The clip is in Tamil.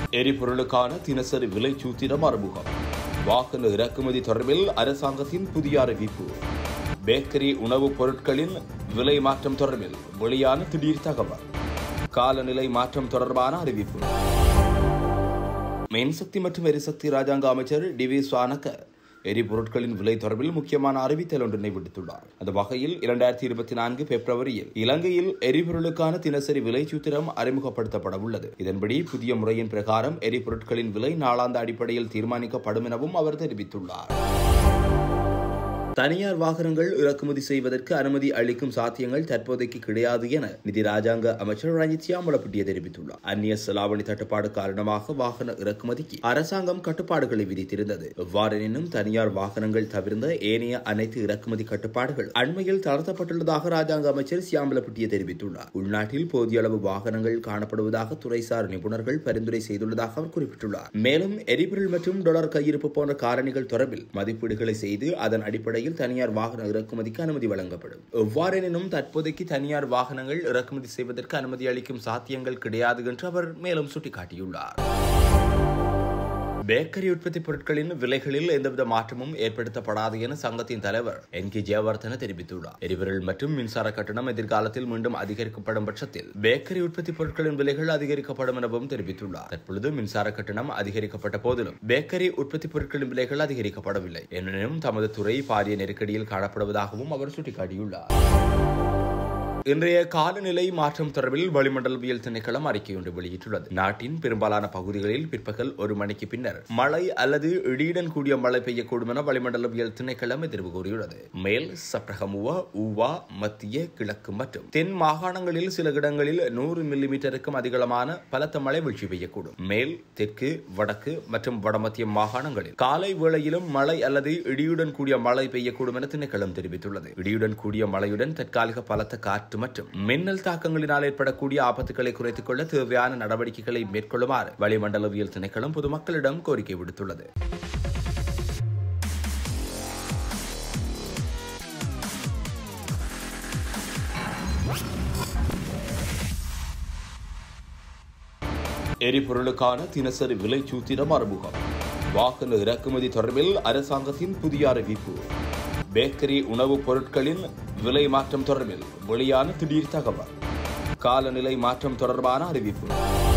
எரிபொருளுக்கான தினசரி விலை சூத்திரம் அறிமுகம் வாகன இறக்குமதி தொடர்பில் அரசாங்கத்தின் புதிய அறிவிப்பு பேக்கரி உணவுப் பொருட்களின் விலை மாற்றம் தொடர்பில் வெளியான திடீர் தகவல் காலநிலை மாற்றம் தொடர்பான அறிவிப்பு மின்சக்தி மற்றும் எரிசக்தி ராஜாங்க அமைச்சர் டி வி சுவானக்க எரிபொருட்களின் விலை தொடர்பில் முக்கியமான அறிவித்தல் ஒன்றினை விடுத்துள்ளார் அந்த வகையில் இரண்டாயிரத்தி இருபத்தி நான்கு பிப்ரவரியில் இலங்கையில் எரிபொருளுக்கான தினசரி விலை சூத்திரம் அறிமுகப்படுத்தப்பட உள்ளது இதன்படி புதிய முறையின் பிரகாரம் எரிபொருட்களின் விலை நாளாந்த அடிப்படையில் தீர்மானிக்கப்படும் எனவும் அவர் தெரிவித்துள்ளார் தனியார் வாகனங்கள் இறக்குமதி செய்வதற்கு அனுமதி அளிக்கும் சாத்தியங்கள் தற்போதைக்கு கிடையாது என நிதி ராஜாங்க அமைச்சர் ரஞ்சித் சியாமலப்பட்டிய தெரிவித்துள்ளார் அந்நிய செலாவணி தட்டுப்பாடு காரணமாக வாகன இறக்குமதிக்கு அரசாங்கம் கட்டுப்பாடுகளை விதித்திருந்தது எவ்வாறெனினும் தனியார் வாகனங்கள் தவிர்ந்த ஏனைய அனைத்து இறக்குமதி கட்டுப்பாடுகள் அண்மையில் தளர்த்தப்பட்டுள்ளதாக ராஜாங்க அமைச்சர் சியாமலப்பட்டிய தெரிவித்துள்ளார் உள்நாட்டில் போதிய அளவு வாகனங்கள் காணப்படுவதாக துறைசார் நிபுணர்கள் பரிந்துரை செய்துள்ளதாக அவர் குறிப்பிட்டுள்ளார் மேலும் எரிபொருள் மற்றும் டொலர் கையிருப்பு போன்ற காரணிகள் தொடர்பில் மதிப்பீடுகளை செய்து அதன் அடிப்படையில் தனியார் வாகன இறக்குமதிக்கு அனுமதி வழங்கப்படும் எவ்வாறெனினும் தற்போதைக்கு தனியார் வாகனங்கள் இறக்குமதி செய்வதற்கு அனுமதி அளிக்கும் சாத்தியங்கள் கிடையாது என்று அவர் மேலும் சுட்டிக்காட்டியுள்ளார் பேக்கரி உற்பத்தி பொருட்களின் விலைகளில் எந்தவித மாற்றமும் ஏற்படுத்தப்படாது என சங்கத்தின் தலைவர் என் கே ஜெயவர்தன தெரிவித்துள்ளார் எரிபொருள் மற்றும் மின்சார கட்டணம் எதிர்காலத்தில் மீண்டும் அதிகரிக்கப்படும் பட்சத்தில் பேக்கரி உற்பத்தி பொருட்களின் விலைகள் அதிகரிக்கப்படும் எனவும் தெரிவித்துள்ளார் தற்பொழுது மின்சார கட்டணம் அதிகரிக்கப்பட்ட போதிலும் பேக்கரி உற்பத்தி பொருட்களின் விலைகள் அதிகரிக்கப்படவில்லை எனினும் தமது துறை பாரிய நெருக்கடியில் காணப்படுவதாகவும் அவர் சுட்டிக்காட்டியுள்ளார் இன்றைய காலநிலை மாற்றம் தொடர்பில் வளிமண்டலவியல் திணைக்களம் அறிக்கை ஒன்று வெளியிட்டுள்ளது நாட்டின் பெரும்பாலான பகுதிகளில் பிற்பகல் ஒரு மணிக்கு பின்னர் மழை அல்லது இடியுடன் கூடிய மழை பெய்யக்கூடும் என வளிமண்டலவியல் திணைக்களம் எதிர்வு கூறியுள்ளது மேல் சப்ரகமுவா ஊவா மத்திய கிழக்கு மற்றும் தென் மாகாணங்களில் சில இடங்களில் நூறு மில்லிமீட்டருக்கும் அதிகமான பலத்த மழை வீழ்ச்சி பெய்யக்கூடும் மேல் தெற்கு வடக்கு மற்றும் வடமத்திய மாகாணங்களில் காலை வேளையிலும் மழை அல்லது இடியுடன் கூடிய மழை பெய்யக்கூடும் என திணைக்களம் தெரிவித்துள்ளது இடியுடன் கூடிய மழையுடன் தற்காலிக பலத்த காற்று மற்றும் மின்னல் தாக்கங்களினால் ஏற்படக்கூடிய ஆபத்துகளை குறைத்துக் கொள்ள தேவையான நடவடிக்கைகளை மேற்கொள்ளுமாறு வளிமண்டலவியல் திணைக்களம் பொதுமக்களிடம் கோரிக்கை விடுத்துள்ளது எரிபொருளுக்கான தினசரி விலை சூத்திரம் அறிமுகம் வாகன இறக்குமதி தொடர்பில் அரசாங்கத்தின் புதிய அறிவிப்பு பேக்கரி உணவுப் பொருட்களின் விலை மாற்றம் தொடர்பில் வெளியான திடீர் தகவல் காலநிலை மாற்றம் தொடர்பான அறிவிப்பு